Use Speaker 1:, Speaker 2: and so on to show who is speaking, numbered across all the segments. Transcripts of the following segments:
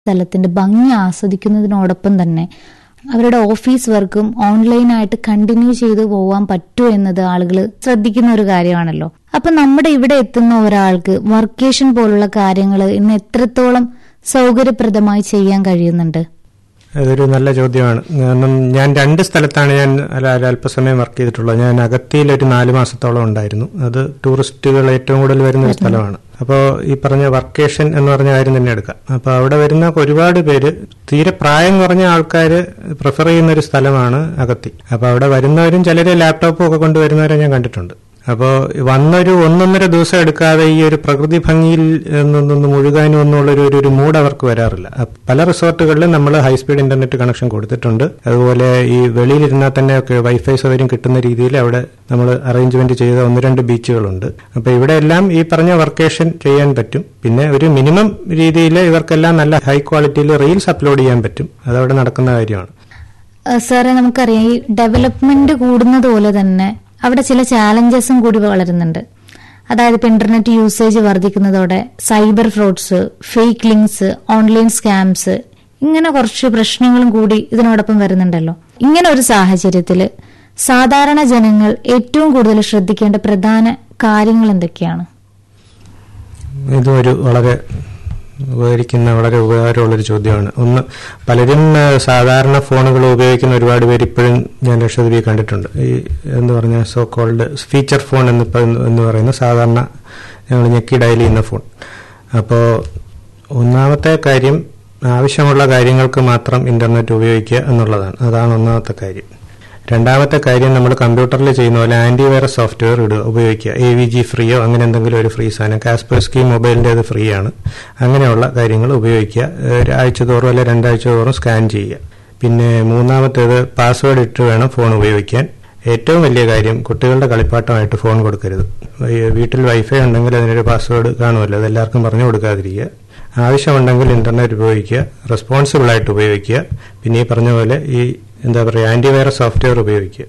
Speaker 1: സ്ഥലത്തിന്റെ ഭംഗി ആസ്വദിക്കുന്നതിനോടൊപ്പം തന്നെ അവരുടെ ഓഫീസ് വർക്കും ഓൺലൈനായിട്ട് കണ്ടിന്യൂ ചെയ്തു പോവാൻ പറ്റൂ എന്നത് ആളുകൾ ശ്രദ്ധിക്കുന്ന ഒരു കാര്യമാണല്ലോ അപ്പൊ നമ്മുടെ ഇവിടെ എത്തുന്ന ഒരാൾക്ക് വർക്കേഷൻ പോലുള്ള കാര്യങ്ങൾ ഇന്ന് എത്രത്തോളം സൗകര്യപ്രദമായി ചെയ്യാൻ കഴിയുന്നുണ്ട്
Speaker 2: അതൊരു നല്ല ചോദ്യമാണ് കാരണം ഞാൻ രണ്ട് സ്ഥലത്താണ് ഞാൻ അല്ല- അല്ല അല്പസമയം വർക്ക് ചെയ്തിട്ടുള്ളത് ഞാൻ അഗത്തിയിൽ ഒരു നാല് മാസത്തോളം ഉണ്ടായിരുന്നു അത് ടൂറിസ്റ്റുകൾ ഏറ്റവും കൂടുതൽ വരുന്ന ഒരു സ്ഥലമാണ് അപ്പോൾ ഈ പറഞ്ഞ വർക്കേഷൻ എന്ന് പറഞ്ഞ കാര്യം തന്നെ എടുക്കാം അപ്പോൾ അവിടെ വരുന്ന ഒരുപാട് പേര് തീരെ പ്രായം കുറഞ്ഞ ആൾക്കാർ പ്രിഫർ ചെയ്യുന്ന ഒരു സ്ഥലമാണ് അഗത്തി അപ്പോൾ അവിടെ വരുന്നവരും ചിലർ ലാപ്ടോപ്പും ഒക്കെ കൊണ്ടുവരുന്നവരെ ഞാൻ കണ്ടിട്ടുണ്ട് അപ്പോൾ വന്നൊരു ഒന്നൊന്നര ദിവസം എടുക്കാതെ ഈ ഒരു പ്രകൃതി ഭംഗിയിൽ നിന്ന് മുഴുകാനും ഒന്നുള്ളൊരു ഒരു ഒരു മൂഡ് അവർക്ക് വരാറില്ല അപ്പ പല റിസോർട്ടുകളിലും നമ്മൾ ഹൈസ്പീഡ് ഇന്റർനെറ്റ് കണക്ഷൻ കൊടുത്തിട്ടുണ്ട് അതുപോലെ ഈ വെളിയിലിരുന്നാൽ തന്നെ ഒക്കെ വൈഫൈ സൗകര്യം കിട്ടുന്ന രീതിയിൽ അവിടെ നമ്മൾ അറേഞ്ച്മെന്റ് ചെയ്ത ഒന്ന് രണ്ട് ബീച്ചുകളുണ്ട് അപ്പോൾ ഇവിടെ എല്ലാം ഈ പറഞ്ഞ വർക്കേഷൻ ചെയ്യാൻ പറ്റും പിന്നെ ഒരു മിനിമം രീതിയിൽ ഇവർക്കെല്ലാം നല്ല ഹൈ ക്വാളിറ്റിയിൽ റീൽസ് അപ്ലോഡ് ചെയ്യാൻ പറ്റും അതവിടെ നടക്കുന്ന കാര്യമാണ്
Speaker 1: ഏഹ് സാറേ നമുക്കറിയാം ഈ ഡെവലപ്മെന്റ് കൂടുന്നത് പോലെ തന്നെ അവിടെ ചില ചാലഞ്ചസും കൂടി വളരുന്നുണ്ട് അതായത് ഇപ്പൊ ഇന്റർനെറ്റ് യൂസേജ് വർദ്ധിക്കുന്നതോടെ cyber frauds fake links online scams ഇങ്ങനെ കുറച്ച് പ്രശ്നങ്ങളും കൂടി ഇതിനോടൊപ്പം വരുന്നുണ്ടല്ലോ ഇങ്ങനെ ഒരു സാഹചര്യത്തിൽ സാധാരണ ജനങ്ങൾ ഏറ്റവും കൂടുതൽ ശ്രദ്ധിക്കേണ്ട പ്രധാന കാര്യങ്ങൾ എന്തൊക്കെയാണ്
Speaker 2: ഇതും ഒരു വളരെ ഉപകരിക്കുന്ന വളരെ ഉപകാരമുള്ളൊരു ചോദ്യമാണ് ഒന്ന് പലരും ആ, സാധാരണ ഫോണുകൾ ഉപയോഗിക്കുന്ന ഒരുപാട് പേര് ഇപ്പോഴും ഞാൻ ലക്ഷദ്വീപിൽ കണ്ടിട്ടുണ്ട് ഈ എന്ന് പറഞ്ഞ സോ കോൾഡ് ഫീച്ചർ ഫോൺ എന്ന് ഇപ്പൊ എന്ന് പറയുന്ന സാധാരണ ഞങ്ങൾ ഞെക്കി ഡയൽ ചെയ്യുന്ന ഫോൺ അപ്പോൾ ഒന്നാമത്തെ കാര്യം ആവശ്യമുള്ള കാര്യങ്ങൾക്ക് മാത്രം ഇന്റർനെറ്റ് ഉപയോഗിക്കുക എന്നുള്ളതാണ് അതാണ് ഒന്നാമത്തെ കാര്യം രണ്ടാമത്തെ കാര്യം നമ്മൾ കമ്പ്യൂട്ടറിൽ ചെയ്യുന്ന പോലെ ആന്റിവൈറസ് സോഫ്റ്റ്വെയർ ഇടുക ഉപയോഗിക്കുക എ വി ജി ഫ്രീയോ അങ്ങനെ എന്തെങ്കിലും ഒരു ഫ്രീ സാധനം കാസ്പേഴ്സ്കി മൊബൈലിൻ്റെ അത് ഫ്രീ ആണ് അങ്ങനെയുള്ള കാര്യങ്ങൾ ഉപയോഗിക്കുക ഏഹ് ഒരു ആഴ്ച തോറും അല്ലെ രണ്ടാഴ്ച തോറും സ്കാൻ ചെയ്യുക പിന്നെ മൂന്നാമത്തേത് പാസ്വേഡ് ഇട്ട് വേണം ഫോൺ ഉപയോഗിക്കാൻ ഏറ്റവും വലിയ കാര്യം കുട്ടികളുടെ കളിപ്പാട്ടമായിട്ട് ഫോൺ കൊടുക്കരുത് ഈ വീട്ടിൽ വൈഫൈ ഉണ്ടെങ്കിൽ അതിനൊരു പാസ്വേഡ് കാണുമല്ലോ അത് എല്ലാവർക്കും പറഞ്ഞു കൊടുക്കാതിരിക്കുക ആവശ്യമുണ്ടെങ്കിൽ ഇന്റർനെറ്റ് ഉപയോഗിക്കുക റെസ്പോൺസിബിൾ ആയിട്ട് ഉപയോഗിക്കുക പിന്നെ ഈ പറഞ്ഞ പോലെ ഈ എന്താ പറയുക ആന്റിവൈറസ് സോഫ്റ്റ്വെയർ ഉപയോഗിക്കുക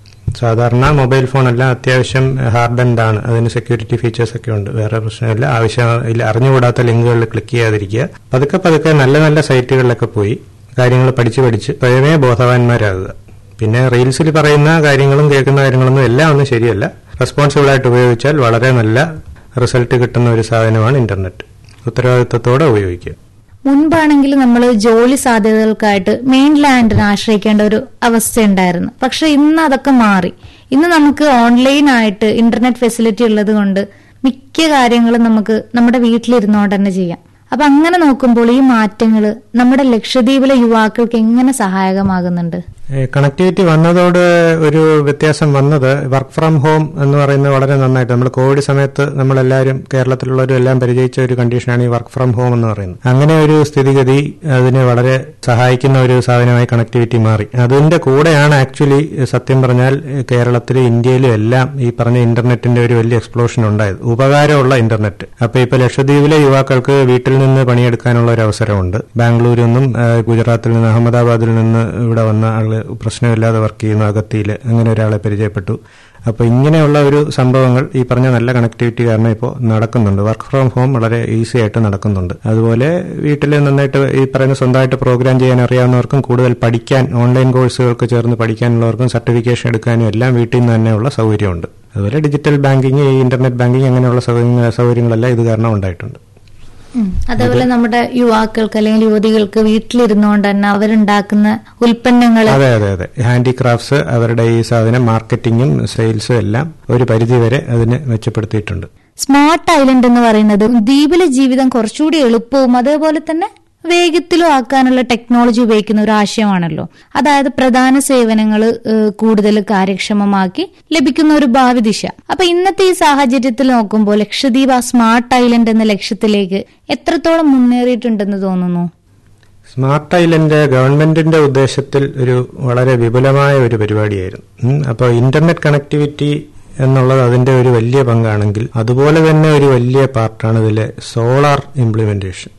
Speaker 2: സാധാരണ മൊബൈൽ ഫോണല്ല അത്യാവശ്യം ഹാർഡൻഡ് ആണ് അതിന് സെക്യൂരിറ്റി ഫീച്ചേഴ്സ് ഒക്കെ ഉണ്ട് വേറെ പ്രശ്നമില്ല ആവശ്യം ഇല്ല അറിഞ്ഞുകൂടാത്ത ലിങ്കുകളിൽ ക്ലിക്ക് ചെയ്യാതിരിക്കുക പതുക്കെ പതുക്കെ നല്ല നല്ല സൈറ്റുകളിലൊക്കെ പോയി കാര്യങ്ങൾ പഠിച്ച് പഠിച്ച് സ്വയമേ ബോധവാന്മാരാകുക പിന്നെ റീൽസിൽ പറയുന്ന കാര്യങ്ങളും കേൾക്കുന്ന കാര്യങ്ങളൊന്നും എല്ലാം ഒന്നും ശരിയല്ല റെസ്പോൺസിബിൾ ആയിട്ട് ഉപയോഗിച്ചാൽ വളരെ നല്ല റിസൾട്ട് കിട്ടുന്ന ഒരു സാധനമാണ് ഇന്റർനെറ്റ് ഉത്തരവാദിത്തത്തോടെ ഉപയോഗിക്കുക
Speaker 1: മുൻപാണെങ്കിൽ നമ്മൾ ജോലി സാധ്യതകൾക്കായിട്ട് മെയിൻലാൻഡിനെ ആശ്രയിക്കേണ്ട ഒരു അവസ്ഥ ഉണ്ടായിരുന്നു പക്ഷെ ഇന്ന് അതൊക്കെ മാറി ഇന്ന് നമുക്ക് ഓൺലൈനായിട്ട് ഇന്റർനെറ്റ് ഫെസിലിറ്റി ഉള്ളത് കൊണ്ട് മിക്ക കാര്യങ്ങളും നമുക്ക് നമ്മുടെ വീട്ടിലിരുന്നുകൊണ്ട് തന്നെ ചെയ്യാം അപ്പൊ അങ്ങനെ നോക്കുമ്പോൾ ഈ മാറ്റങ്ങൾ നമ്മുടെ ലക്ഷദ്വീപിലെ യുവാക്കൾക്ക് എങ്ങനെ സഹായകമാകുന്നുണ്ട്
Speaker 2: കണക്ടിവിറ്റി വന്നതോട് ഒരു വ്യത്യാസം വന്നത് വർക്ക് ഫ്രം ഹോം എന്ന് പറയുന്നത് വളരെ നന്നായിട്ട് നമ്മൾ കോവിഡ് സമയത്ത് നമ്മളെല്ലാവരും കേരളത്തിലുള്ളവരും എല്ലാം പരിചയിച്ച ഒരു കണ്ടീഷനാണ് ഈ വർക്ക് ഫ്രം ഹോം എന്ന് പറയുന്നത് അങ്ങനെ ഒരു സ്ഥിതിഗതി അതിനെ വളരെ സഹായിക്കുന്ന ഒരു സാധനമായി കണക്ടിവിറ്റി മാറി അതിന്റെ കൂടെയാണ് ആക്ച്വലി സത്യം പറഞ്ഞാൽ കേരളത്തിലും ഇന്ത്യയിലും എല്ലാം ഈ പറഞ്ഞ ഇന്റർനെറ്റിന്റെ ഒരു വലിയ എക്സ്പ്ലോഷൻ ഉണ്ടായത് ഉപകാരമുള്ള ഇന്റർനെറ്റ് അപ്പൊ ഇപ്പൊ ലക്ഷദ്വീപിലെ യുവാക്കൾക്ക് വീട്ടിൽ നിന്ന് പണിയെടുക്കാനുള്ള ഒരു അവസരമുണ്ട് ബാംഗ്ലൂരിൽ നിന്നും ആ, ഗുജറാത്തിൽ നിന്ന് അഹമ്മദാബാദിൽ നിന്ന് ഇവിടെ വന്ന ആള് പ്രശ്നമില്ലാതെ വർക്ക് ചെയ്യുന്ന അഗത്തിയിൽ അങ്ങനെ ഒരാളെ പരിചയപ്പെട്ടു അപ്പോൾ ഇങ്ങനെയുള്ള ഒരു സംഭവങ്ങൾ ഈ പറഞ്ഞ നല്ല കണക്ടിവിറ്റി കാരണം ഇപ്പോൾ നടക്കുന്നുണ്ട് വർക്ക് ഫ്രം ഹോം വളരെ ഈസി ആയിട്ട് നടക്കുന്നുണ്ട് അതുപോലെ വീട്ടിൽ നന്നായിട്ട് ഈ പറയുന്ന സ്വന്തമായിട്ട് പ്രോഗ്രാം ചെയ്യാൻ അറിയാവുന്നവർക്കും കൂടുതൽ പഠിക്കാൻ ഓൺലൈൻ കോഴ്സുകൾക്ക് ചേർന്ന് പഠിക്കാനുള്ളവർക്കും സർട്ടിഫിക്കേഷൻ എടുക്കാനും എല്ലാം വീട്ടിൽ നിന്ന് തന്നെയുള്ള സൗകര്യമുണ്ട് അതുപോലെ ഡിജിറ്റൽ ബാങ്കിങ് ഈ ഇന്റർനെറ്റ് ബാങ്കിങ് അങ്ങനെയുള്ള സൗകര്യങ്ങൾ- സൗകര്യങ്ങളെല്ലാം ഇത് കാരണം ഉണ്ടായിട്ടുണ്ട്
Speaker 1: ഉം. അതേപോലെ നമ്മുടെ യുവാക്കൾക്ക് അല്ലെങ്കിൽ യുവതികൾക്ക് വീട്ടിലിരുന്നുകൊണ്ട് തന്നെ അവരുണ്ടാക്കുന്ന ഉൽപ്പന്നങ്ങൾ
Speaker 2: അതെ അതെ അതെ ഹാൻഡിക്രാഫ്റ്റ്സ് അവരുടെ ഈ സാധനം മാർക്കറ്റിങ്ങും സെയിൽസും എല്ലാം ഒരു പരിധിവരെ അതിന് മെച്ചപ്പെടുത്തിയിട്ടുണ്ട്
Speaker 1: സ്മാർട്ട് ഐലൻഡ് എന്ന് പറയുന്നത് ദ്വീപിലെ ജീവിതം കുറച്ചുകൂടി എളുപ്പവും അതേപോലെ തന്നെ വേഗത്തിലും ആക്കാനുള്ള ടെക്നോളജി ഉപയോഗിക്കുന്ന ഒരു ആശയമാണല്ലോ അതായത് പ്രധാന സേവനങ്ങൾ കൂടുതൽ കാര്യക്ഷമമാക്കി ലഭിക്കുന്ന ഒരു ഭാവി ദിശ അപ്പൊ ഇന്നത്തെ ഈ സാഹചര്യത്തിൽ നോക്കുമ്പോൾ ലക്ഷദ്വീപ് ആ സ്മാർട്ട് ഐലൻഡ് എന്ന ലക്ഷ്യത്തിലേക്ക് എത്രത്തോളം മുന്നേറിയിട്ടുണ്ടെന്ന് തോന്നുന്നു
Speaker 2: സ്മാർട്ട് ഐലൻഡ് ഗവൺമെന്റിന്റെ ഉദ്ദേശത്തിൽ ഒരു വളരെ വിപുലമായ ഒരു പരിപാടിയായിരുന്നു ഉം. അപ്പോൾ ഇന്റർനെറ്റ് കണക്ടിവിറ്റി എന്നുള്ളത് അതിന്റെ ഒരു വലിയ പങ്കാണെങ്കിൽ അതുപോലെ തന്നെ ഒരു വലിയ പാർട്ടാണ് ഇതിലെ സോളാർ ഇംപ്ലിമെന്റേഷൻ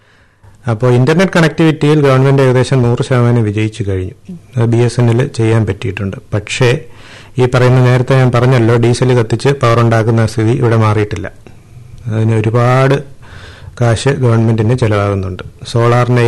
Speaker 2: അപ്പോൾ ഇന്റർനെറ്റ് കണക്ടിവിറ്റിയിൽ ഗവൺമെന്റ് ഏകദേശം നൂറ് ശതമാനം വിജയിച്ചു കഴിഞ്ഞു ബി എസ് എന്നിൽ ചെയ്യാൻ പറ്റിയിട്ടുണ്ട് പക്ഷേ ഈ പറയുന്ന നേരത്തെ ഞാൻ പറഞ്ഞല്ലോ ഡീസൽ കത്തിച്ച് പവർ ഉണ്ടാക്കുന്ന സ്ഥിതി ഇവിടെ മാറിയിട്ടില്ല അതിന് ഒരുപാട് കാശ് ഗവൺമെന്റിന് ചെലവാകുന്നുണ്ട് സോളാറിന്